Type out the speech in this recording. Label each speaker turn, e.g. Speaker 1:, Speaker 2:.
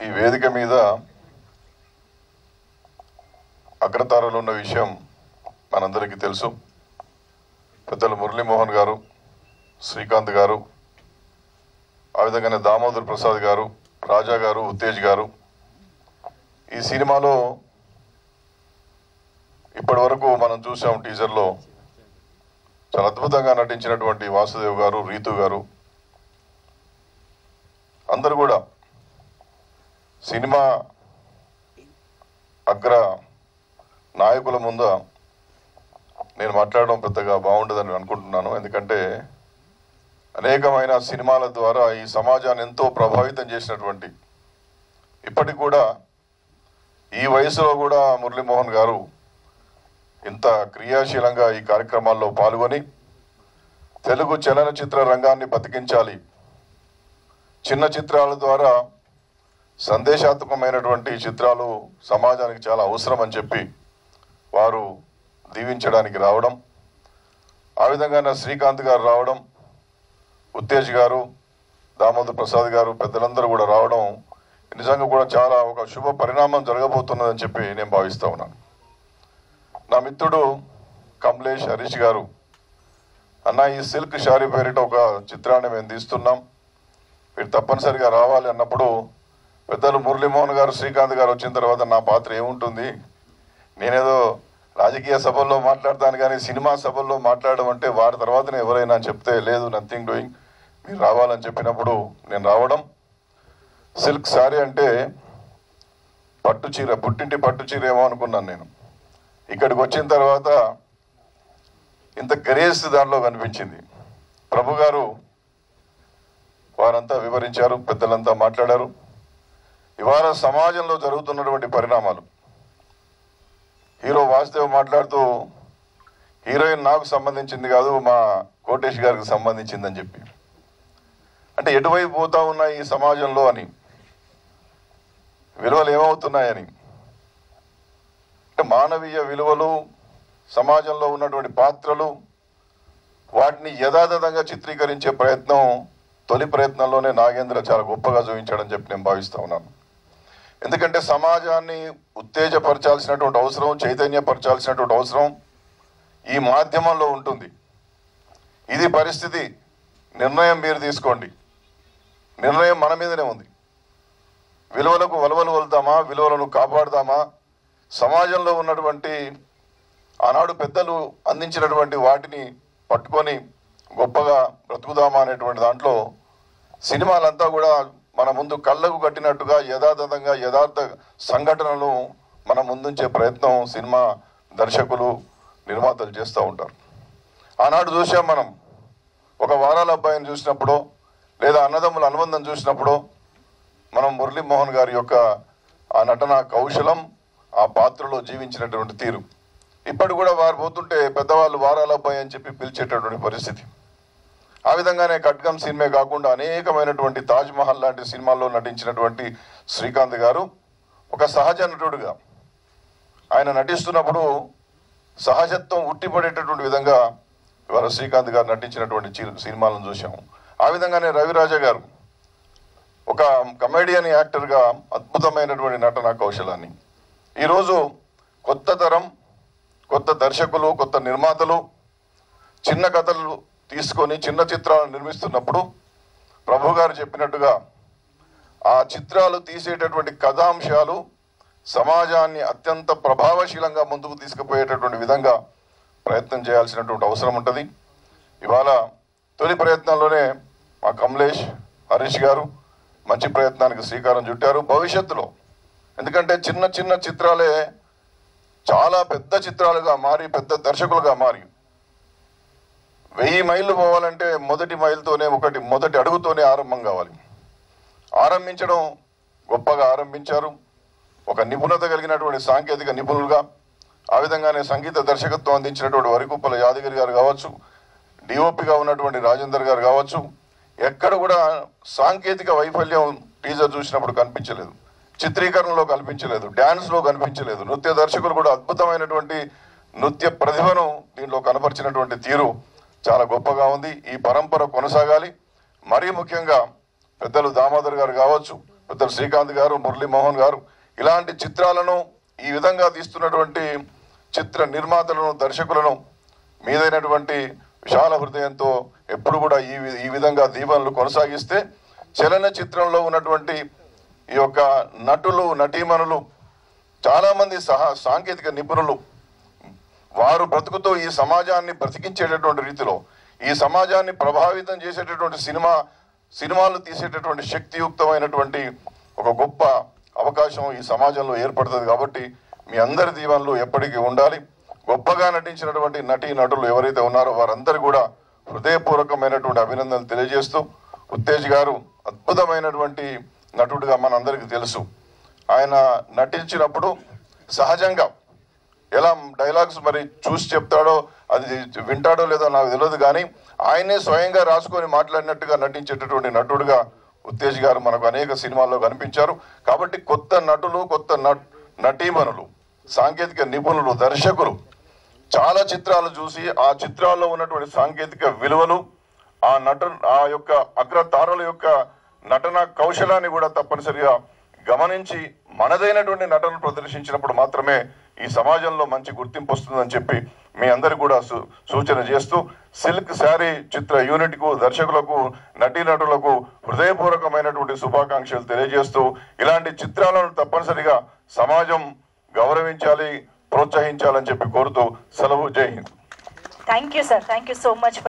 Speaker 1: ఈ వేదిక మీద అగ్రతారలు ఉన్న విషయం మనందరికీ తెలుసు పెద్దలు మురళీమోహన్ గారు శ్రీకాంత్ గారు ఆ విధంగానే దామోదర్ ప్రసాద్ గారు రాజా గారు ఉత్తేజ్ గారు ఈ సినిమాలో ఇప్పటి వరకు మనం చూసాం టీజర్లో చాలా అద్భుతంగా నటించినటువంటి వాసుదేవ్ గారు రీతు గారు అందరూ కూడా సినిమా అగ్ర నాయకుల ముందు నేను మాట్లాడడం పెద్దగా బాగుండదని అనుకుంటున్నాను ఎందుకంటే అనేకమైన సినిమాల ద్వారా ఈ సమాజాన్ని ఎంతో ప్రభావితం చేసినటువంటి ఇప్పటికి కూడా ఈ వయసులో కూడా మురళీమోహన్ గారు ఇంత క్రియాశీలంగా ఈ కార్యక్రమాల్లో పాల్గొని తెలుగు చలనచిత్ర రంగాన్ని బతికించాలి చిన్న చిత్రాల ద్వారా సందేశాత్మకమైనటువంటి చిత్రాలు సమాజానికి చాలా అవసరం అని చెప్పి వారు దీవించడానికి రావడం ఆ విధంగానే శ్రీకాంత్ గారు రావడం ఉత్తేజ్ గారు దామోదర్ ప్రసాద్ గారు పెద్దలందరూ కూడా రావడం నిజంగా కూడా చాలా ఒక శుభ పరిణామం జరగబోతున్నదని చెప్పి నేను భావిస్తా ఉన్నాను నా మిత్రుడు కమలేష్ హరీష్ గారు అన్న ఈ సిల్క్ షారీ పేరిట ఒక చిత్రాన్ని మేము తీస్తున్నాం మీరు తప్పనిసరిగా రావాలి అన్నప్పుడు పెద్దలు మురళీమోహన్ గారు శ్రీకాంత్ గారు వచ్చిన తర్వాత నా పాత్ర ఏముంటుంది నేనేదో రాజకీయ సభల్లో మాట్లాడతాను కానీ సినిమా సభల్లో మాట్లాడడం అంటే వారి తర్వాతనే ఎవరైనా చెప్తే లేదు నథింగ్ డూయింగ్ మీరు రావాలని చెప్పినప్పుడు నేను రావడం సిల్క్ సారీ అంటే పట్టు చీర పుట్టింటి పట్టు చీర ఏమో అనుకున్నాను నేను ఇక్కడికి వచ్చిన తర్వాత ఇంత గరేజ్ దానిలో కనిపించింది ప్రభు గారు వారంతా వివరించారు పెద్దలంతా మాట్లాడారు ఇవాళ సమాజంలో జరుగుతున్నటువంటి పరిణామాలు హీరో వాసుదేవ్ మాట్లాడుతూ హీరోయిన్ నాకు సంబంధించింది కాదు మా కోటేష్ గారికి సంబంధించిందని చెప్పి అంటే ఎటువైపు పోతా ఉన్నాయి ఈ సమాజంలో అని విలువలు ఏమవుతున్నాయని అంటే మానవీయ విలువలు సమాజంలో ఉన్నటువంటి పాత్రలు వాటిని యథాతథంగా చిత్రీకరించే ప్రయత్నం తొలి ప్రయత్నంలోనే నాగేంద్ర చాలా గొప్పగా చూపించాడని చెప్పి నేను భావిస్తా ఉన్నాను ఎందుకంటే సమాజాన్ని ఉత్తేజపరచాల్సినటువంటి అవసరం చైతన్యపరచాల్సినటువంటి అవసరం ఈ మాధ్యమంలో ఉంటుంది ఇది పరిస్థితి నిర్ణయం మీరు తీసుకోండి నిర్ణయం మన మీదనే ఉంది విలువలకు వలవలు వెళ్తామా విలువలను కాపాడుదామా సమాజంలో ఉన్నటువంటి ఆనాడు పెద్దలు అందించినటువంటి వాటిని పట్టుకొని గొప్పగా బ్రతుకుదామా అనేటువంటి దాంట్లో సినిమాలంతా కూడా మన ముందు కళ్ళకు కట్టినట్టుగా యథాతథంగా యథార్థ సంఘటనలు మన ముందుంచే ప్రయత్నం సినిమా దర్శకులు నిర్మాతలు చేస్తూ ఉంటారు ఆనాడు చూసాం మనం ఒక వారాల అబ్బాయిని చూసినప్పుడు లేదా అన్నదమ్ముల అనుబంధం చూసినప్పుడు మనం మురళీమోహన్ గారి యొక్క ఆ నటన కౌశలం ఆ పాత్రలో జీవించినటువంటి తీరు ఇప్పటి కూడా వారు పోతుంటే పెద్దవాళ్ళు వారాల అబ్బాయి అని చెప్పి పిలిచేటటువంటి పరిస్థితి ఆ విధంగానే ఖడ్గం సినిమా కాకుండా అనేకమైనటువంటి తాజ్ మహల్ లాంటి సినిమాల్లో నటించినటువంటి శ్రీకాంత్ గారు ఒక సహజ నటుడుగా ఆయన నటిస్తున్నప్పుడు సహజత్వం ఉట్టిపడేటటువంటి విధంగా ఇవాళ శ్రీకాంత్ గారు నటించినటువంటి చి- సినిమాలను చూసాము ఆ విధంగానే రవిరాజ గారు ఒక కమెడియన్ యాక్టర్గా అద్భుతమైనటువంటి నటన కౌశలాన్ని ఈరోజు కొత్త తరం కొత్త దర్శకులు కొత్త నిర్మాతలు చిన్న కథలు తీసుకొని చిన్న చిత్రాలు నిర్మిస్తున్నప్పుడు ప్రభు గారు చెప్పినట్టుగా ఆ చిత్రాలు తీసేటటువంటి కథాంశాలు సమాజాన్ని అత్యంత ప్రభావశీలంగా ముందుకు తీసుకుపోయేటటువంటి విధంగా ప్రయత్నం చేయాల్సినటువంటి అవసరం ఉంటుంది ఇవాళ తొలి ప్రయత్నంలోనే మా కమలేష్ హరీష్ గారు మంచి ప్రయత్నానికి శ్రీకారం చుట్టారు భవిష్యత్తులో ఎందుకంటే చిన్న చిన్న చిత్రాలే చాలా పెద్ద చిత్రాలుగా మారి పెద్ద దర్శకులుగా మారి వెయ్యి మైళ్ళు పోవాలంటే మొదటి మైలుతోనే ఒకటి మొదటి అడుగుతోనే ఆరంభం కావాలి ఆరంభించడం గొప్పగా ఆరంభించారు ఒక నిపుణత కలిగినటువంటి సాంకేతిక నిపుణులుగా ఆ విధంగానే సంగీత దర్శకత్వం అందించినటువంటి వరికుప్పల యాదగిరి గారు కావచ్చు డిఓపిగా ఉన్నటువంటి రాజేందర్ గారు కావచ్చు ఎక్కడ కూడా సాంకేతిక వైఫల్యం టీజర్ చూసినప్పుడు కనిపించలేదు చిత్రీకరణలో కనిపించలేదు డ్యాన్స్లో కనిపించలేదు నృత్య దర్శకులు కూడా అద్భుతమైనటువంటి నృత్య ప్రతిభను దీనిలో కనపరిచినటువంటి తీరు చాలా గొప్పగా ఉంది ఈ పరంపర కొనసాగాలి మరీ ముఖ్యంగా పెద్దలు దామోదర్ గారు కావచ్చు పెద్దలు శ్రీకాంత్ గారు మురళీమోహన్ గారు ఇలాంటి చిత్రాలను ఈ విధంగా తీస్తున్నటువంటి చిత్ర నిర్మాతలను దర్శకులను మీదైనటువంటి విశాల హృదయంతో ఎప్పుడు కూడా ఈ వి- ఈ విధంగా దీవెనలు కొనసాగిస్తే చలన చిత్రంలో ఉన్నటువంటి ఈ యొక్క నటులు నటీమణులు చాలా మంది సహా సాంకేతిక నిపుణులు వారు బ్రతుకుతో ఈ సమాజాన్ని బ్రతికించేటటువంటి రీతిలో ఈ సమాజాన్ని ప్రభావితం చేసేటటువంటి సినిమా సినిమాలు తీసేటటువంటి శక్తియుక్తమైనటువంటి ఒక గొప్ప అవకాశం ఈ సమాజంలో ఏర్పడుతుంది కాబట్టి మీ అందరి దీవెనలు ఎప్పటికీ ఉండాలి గొప్పగా నటించినటువంటి నటీ నటులు ఎవరైతే ఉన్నారో వారందరూ కూడా హృదయపూర్వకమైనటువంటి అభినందనలు తెలియజేస్తూ ఉత్తేజ్ గారు అద్భుతమైనటువంటి నటుడిగా మనందరికీ తెలుసు ఆయన నటించినప్పుడు సహజంగా ఎలా డైలాగ్స్ మరి చూసి చెప్తాడో అది వింటాడో లేదో నాకు తెలియదు కానీ ఆయనే స్వయంగా రాసుకొని మాట్లాడినట్టుగా నటించేటటువంటి నటుడుగా ఉత్తేజ్ గారు మనకు అనేక సినిమాల్లో కనిపించారు కాబట్టి కొత్త నటులు కొత్త నట్ నటీమణులు సాంకేతిక నిపుణులు దర్శకులు చాలా చిత్రాలు చూసి ఆ చిత్రాల్లో ఉన్నటువంటి సాంకేతిక విలువలు ఆ నట ఆ యొక్క అగ్ర తారల యొక్క నటన కౌశలాన్ని కూడా తప్పనిసరిగా గమనించి మనదైనటువంటి నటన ప్రదర్శించినప్పుడు మాత్రమే ఈ సమాజంలో మంచి గుర్తింపు వస్తుందని చెప్పి మీ అందరికి కూడా సు- సూచన చేస్తూ సిల్క్ శారీ చిత్ర యూనిట్ కు దర్శకులకు నటీనటులకు హృదయపూర్వకమైనటువంటి శుభాకాంక్షలు తెలియజేస్తూ ఇలాంటి చిత్రాలను తప్పనిసరిగా సమాజం గౌరవించాలి ప్రోత్సహించాలని చెప్పి కోరుతూ సెలవు Jai Hind
Speaker 2: thank you sir thank you so much